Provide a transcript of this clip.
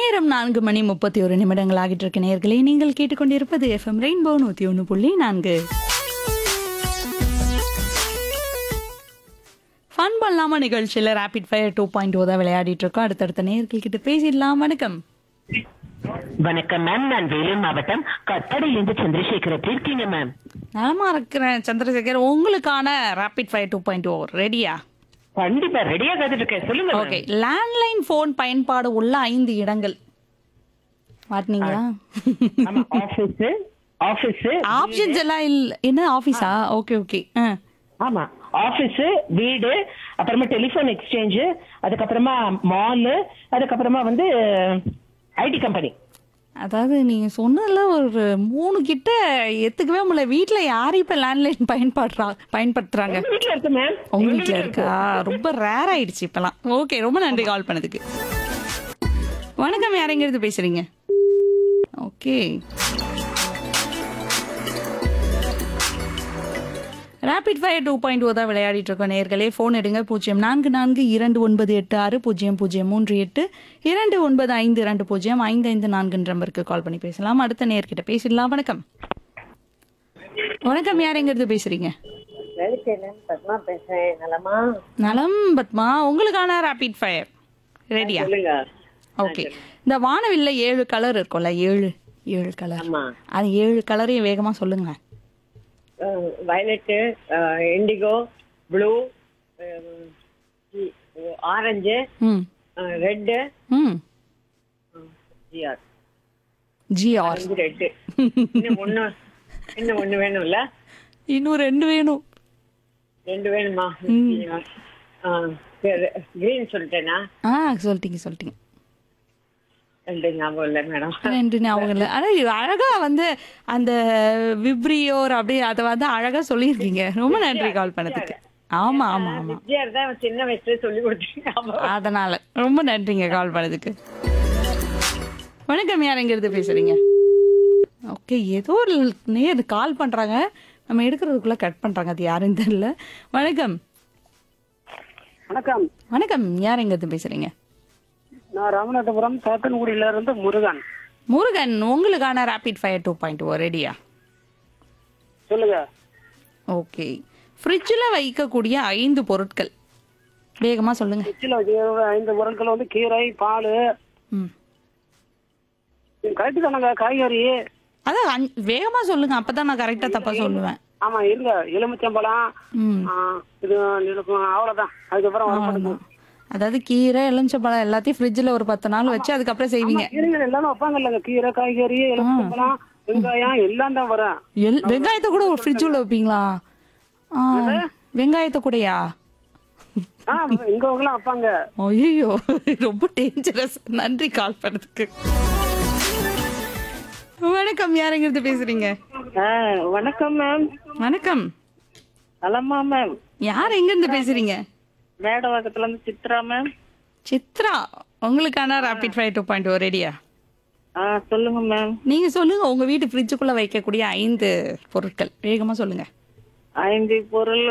நேரம் நான்கு மணி முப்பத்தி ஒரு நிமிடங்கள் ஆகிட்டு இருக்க நேர்களே நீங்கள் கேட்டுக்கொண்டிருப்பது எஃப்எம் ரெயின்போ நூத்தி ஒன்று புள்ளி நான்கு ஃபன் பண்ணலாமா நிகழ்ச்சியில் rapid fire two point o தான் விளையாடிட்டு இருக்கோம் அடுத்தடுத்த நேர்கள் கிட்ட பேசிடலாம் வணக்கம் வணக்கம் மேம் நான் வேலூர் மாவட்டம் கட்டடையிலிருந்து சந்திரசேகர் எப்படி இருக்கீங்க மேம் நலமா இருக்கிறேன் சந்திரசேகர் உங்களுக்கான rapid fire two point o ரெடியா கண்டிப்பா ரெடியா காத்துட்டு இருக்கேன் சொல்லுங்க ma'am. ஓகே லேண்ட்லைன் ஃபோன் பயன்பாடு உள்ள ஐந்து இடங்கள் மாட்டினீங்களா ஆமா ஆபீஸ் ஆபீஸ் ஆப்ஷன்ஸ் எல்லாம் இல்ல என்ன ஆபீஸா ஓகே ஓகே ஆமா ஆபீஸ் வீடு அப்புறமா டெலிபோன் எக்ஸ்சேஞ்ச் அதுக்கப்புறமா மால் அதுக்கப்புறமா வந்து ஐடி கம்பெனி அதாவது நீங்க சொன்னதுல ஒரு மூணு கிட்ட எத்துக்கவே முடியல வீட்ல யாரு இப்ப லேண்ட்லைன் பயன்படுறா பயன்படுத்துறாங்க வீட்டுல இருக்கு மேம் உங்க வீட்ல இருக்கா ரொம்ப ரேர் ஆயிடுச்சு இப்பெல்லாம் ஓகே ரொம்ப நன்றி கால் பண்ணதுக்கு வணக்கம் யாரெங்கிறது பேசுறீங்க okay rapid fire two point o தான் விளையாடிட்டு இருக்கோம் நேர்களே ஃபோன் எடுங்க பூஜ்ஜியம் நான்கு நான்கு இரண்டு ஒன்பது எட்டு ஆறு பூஜ்ஜியம் பூஜ்ஜியம் மூன்று எட்டு இரண்டு ஒன்பது ஐந்து இரண்டு பூஜ்ஜியம் ஐந்து ஐந்து நான்கு நம்பருக்கு கால் பண்ணி பேசலாம் அடுத்த நேர்கிட்ட பேசிடலாம் வணக்கம் வணக்கம் யாரெங்கிறது பேசுறீங்க வேலைச்சேலன் பத்மா பேசுறேன் நலமா நலம் பத்மா உங்களுக்கான ரேபிட் ஃபயர் ரெடியா சொல்லுங்க ஓகே இந்த வானவில்ல ஏழு கலர் இருக்கும்ல ஏழு ஏழு கலர் ஆமா அது ஏழு கலரையும் வேகமா சொல்லுங்க வயலட்டு இண்டிகோ ப்ளூ ஆரஞ்சு ம் ரெட்டு ம் ஜிஆர் ஜிஆர் அஞ்சு ரெட்டு இன்னும் ஒண்ணு இன்னும் ஒண்ணு வேணும்ல இன்னும் ரெண்டு வேணும் ரெண்டு வேணுமா கிரீன் சொல்லிட்டேனா ஆ சொல்லிட்டீங்க சொல்லிட்டீங்க ரெண்டு ஞாபகம் இல்லை மேடம் ரெண்டு ஞாபகம் இல்லை ஆனால் இது அழகா வந்து அந்த விப்ரியோர் அப்படியே அதை வந்து அழகா சொல்லியிருக்கீங்க ரொம்ப நன்றி கால் பண்ணதுக்கு ஆமா ஆமா ஆமா ஜிஆர் தான் சின்ன வயசுல சொல்லி கொடுத்தேன் அதனால ரொம்ப நன்றிங்க கால் பண்ணதுக்கு வணக்கம் யாருங்கிறது பேசுறீங்க ஓகே ஏதோ ஒரு நேர் கால் பண்றாங்க நம்ம எடுக்கிறதுக்குள்ள கட் பண்றாங்க அது யாருன்னு தெரியல வணக்கம் வணக்கம் வணக்கம் யாருங்கிறது பேசுறீங்க நான் ராமநாதபுரம் சாத்தன்குடியில இருந்து முருகன் முருகன் உங்களுக்கான rapid fire two point o ரெடியா சொல்லுங்க ஓகே ஃப்ரிட்ஜில் வைக்கக்கூடிய ஐந்து பொருட்கள் வேகமா சொல்லுங்க ஃப்ரிட்ஜில் வைக்கிற ஐந்து பொருட்கள் வந்து கீரை பால் ம் கரெக்டு தானங்க காய்கறி அதான் அஞ்- வேகமா சொல்லுங்க அப்பதான் நான் கரெக்டா தப்பா சொல்லுவேன் ஆமா இருங்க எலுமிச்சம்பழம் ம் ஆ, இது இருக்கும் அவ்வளவுதான் அதுக்கப்புறம் வர அவ்வளவுதான். அதாவது கீரை எலுமிச்சம்பழம் எல்லாத்தையும் ஃப்ரிட்ஜில் ஒரு பத்து நாள் வச்சு அதுக்கப்புறம் செய்வீங்க கீரைகள் எல்லாமே வைப்பாங்க இல்லைங்க கீரை காய்கறி எலுமிச்சம்பழம் வெங்காயம் எல்லாம் தான் வரும் எல் வெங்காயத்தை கூட ஒரு ஃப்ரிட்ஜ் உள்ள வைப்பீங்களா ஆ, வெங்காயத்தை கூடயா ஆ எங்க எல்லாம் வைப்பாங்க ஐயோ ரொம்ப டேஞ்சரஸ் நன்றி கால் பண்ணதுக்கு வணக்கம் யாருங்கிறது பேசுறீங்க வணக்கம் மேம் வணக்கம் நலமா மேம் யார் எங்க இருந்து பேசுறீங்க மேடவாக்கத்துல இருந்து சித்ரா மேம் சித்ரா உங்களுக்கான ரேபிட் ஃபைவ் டூ பாயிண்ட் ரெடியா ஆ சொல்லுங்க மேம் நீங்க சொல்லுங்க உங்க வீட்டு ஃப்ரிட்ஜுக்குள்ள வைக்கக்கூடிய ஐந்து பொருட்கள் வேகமா சொல்லுங்க ஐந்து பொருள்